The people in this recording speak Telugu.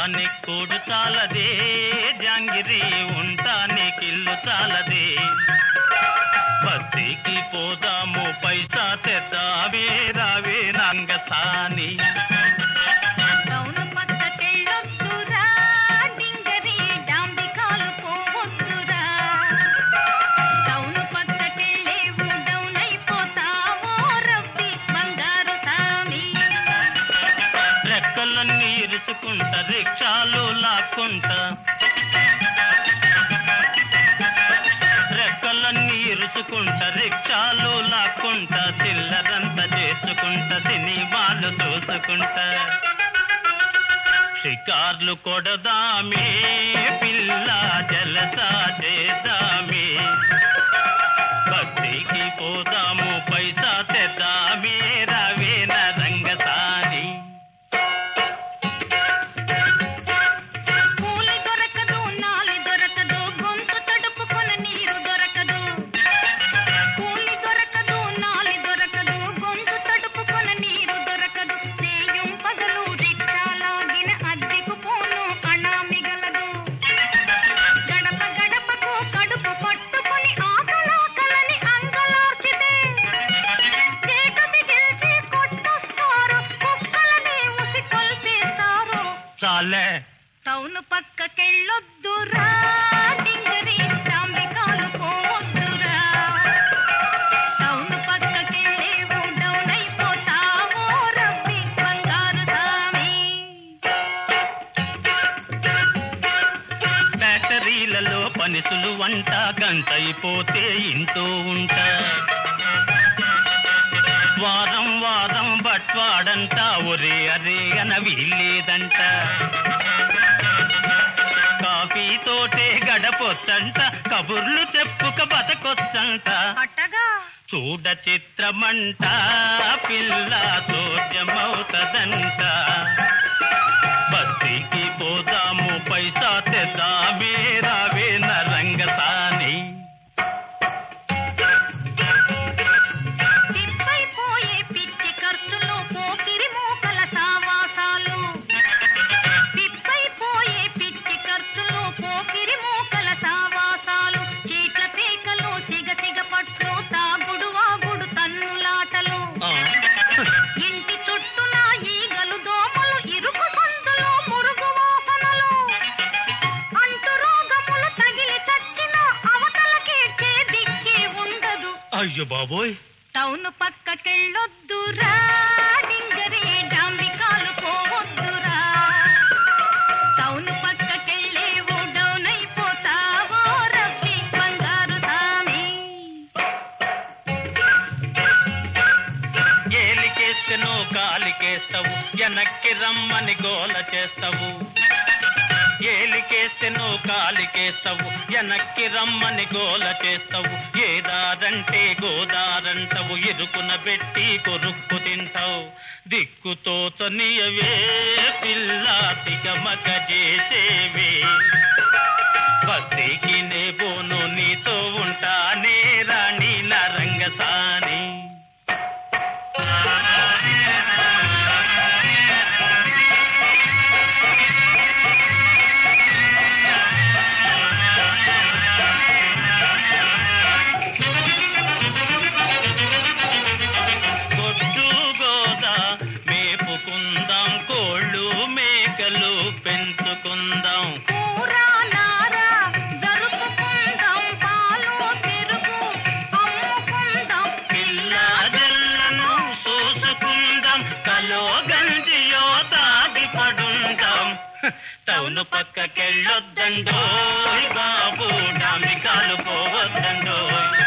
ఉండటానికి కూడు చాలదే జాంగిరి ఉండటానికి ఇల్లు చాలదే బస్తీకి పోదాము పైసా తెద్దామే రావే నంగసాని టౌను పక్కకెళ్ళొద్దురా డింగరి డాంబికాలు పోవద్దురా టౌను పక్కకెళ్ళేవు డౌన్ అయిపోతావో రవ్వి బంగారు సామి రెక్కలన్నీ ఇరుచుకుంటా రిక్షాలు లాక్కుంటా రెక్కలన్నీ ఇరుచుకుంటా రిక్షాలు లాక్కుంటా చిల్లరంతా చేసుకుంటా సినిమాలు చూసుకుంటా షికార్లు కొడదామే పిల్ల జలసా చేద్దామే బస్తీకి పోదాము పైసా తెద్దామే రావేన రంగసాని కూలి దొరకదు నాలి దొరకదు గొంతు తడుపుకొన నీరు దొరకదు కూలి దొరకదు నాలి దొరకదు గొంతు తడుపుకొన నీరు దొరకదు చేయం పగలు రిక్షాలాగిన అద్దెకు పోను అణ మిగలదు గడప గడపకు కడుపు పట్టుకొని ఆకలాకలని అంగలార్చితే చీకటి గెలిచి కొట్టొస్తారు కుక్కలని ఉసి కొల్చేస్తారు చాలే టౌన్ పక్కకెళ్ళొద్దురా డింగరి డాంబికాలు పోవద్దురా టౌన్ పక్కకెళ్ళేవు డౌన్ అయిపోతావో రబ్బి బంగారు సామి బ్యాటరీలలో పనిసులు వంట గంటైపోతే ఇంటూ ఉంటా వారం వారం బట్వాడంట ఒరే అరే అన వీల్లేదంట కాఫీ తోటే గడపొచ్చంట కబుర్లు చెప్పుక బతకొచ్చంట అట్టగా చూడ చిత్రమంట పిల్ల చోద్యమవుతదంట బస్తీకి పోదాము పైసా తెద్దామే రావే రంగసాని పిప్పైపోయే పిచ్చి ఖర్చులు పోకిరి మోకల సావాసాలు పిప్పైపోయే పిచ్చి ఖర్చులు పోకిరి మోకల సావాసాలు చీట్ల పేకలు సిగ సిగ పట్లు తాగుడు వాగుడు తన్నులాటలు ఆ, ఇంటి చుట్టూన ఈగలు దోమలు ఇరుకు సందులు మురుగు వాసనలు అంటు రోగములు తగిలి చచ్చిన అవతలకి దిక్కే ఉండదు అయ్యో బాబోయ్ టౌన్ పక్కకెళ్ళొద్దురా డింగరి డాంబికాలు పోవద్దురా టౌన్ పక్కకెళ్ళేవు డౌన్ అయిపోతావో రబ్బి బంగారు సామి ఏలికేస్తే నో కాలికేస్తావు వెనక్కి రమ్మని గోల చేస్తావు ఏలికేస్తే నో కాలికేస్తావు వెనక్కి రమ్మని గోల చేస్తావు ఏదారంటే గోదారంటావు ఇరుకున పెట్టి కొరుక్కు తింటావు దిక్కుతో తనియవే పిల్ల తికమక చేసేవే బస్తీకి నే బోను నీతో ఉంటానే రాణి నా రంగసాని కొట్టు గోదా మేపుకుందాం కోళ్ళు మేకలు పెంచుకుందాం కూరా నారా జరుపుకుందాం పాలు పెరుగు అమ్ముకుందాం పిల్ల జల్లను చూసుకుందాం కలో గంజియో తాగి పడుందాం టౌన్ పక్కకెళ్ళొద్దండోయ్ బాబు డాంబికాలు పోవద్దండోయ్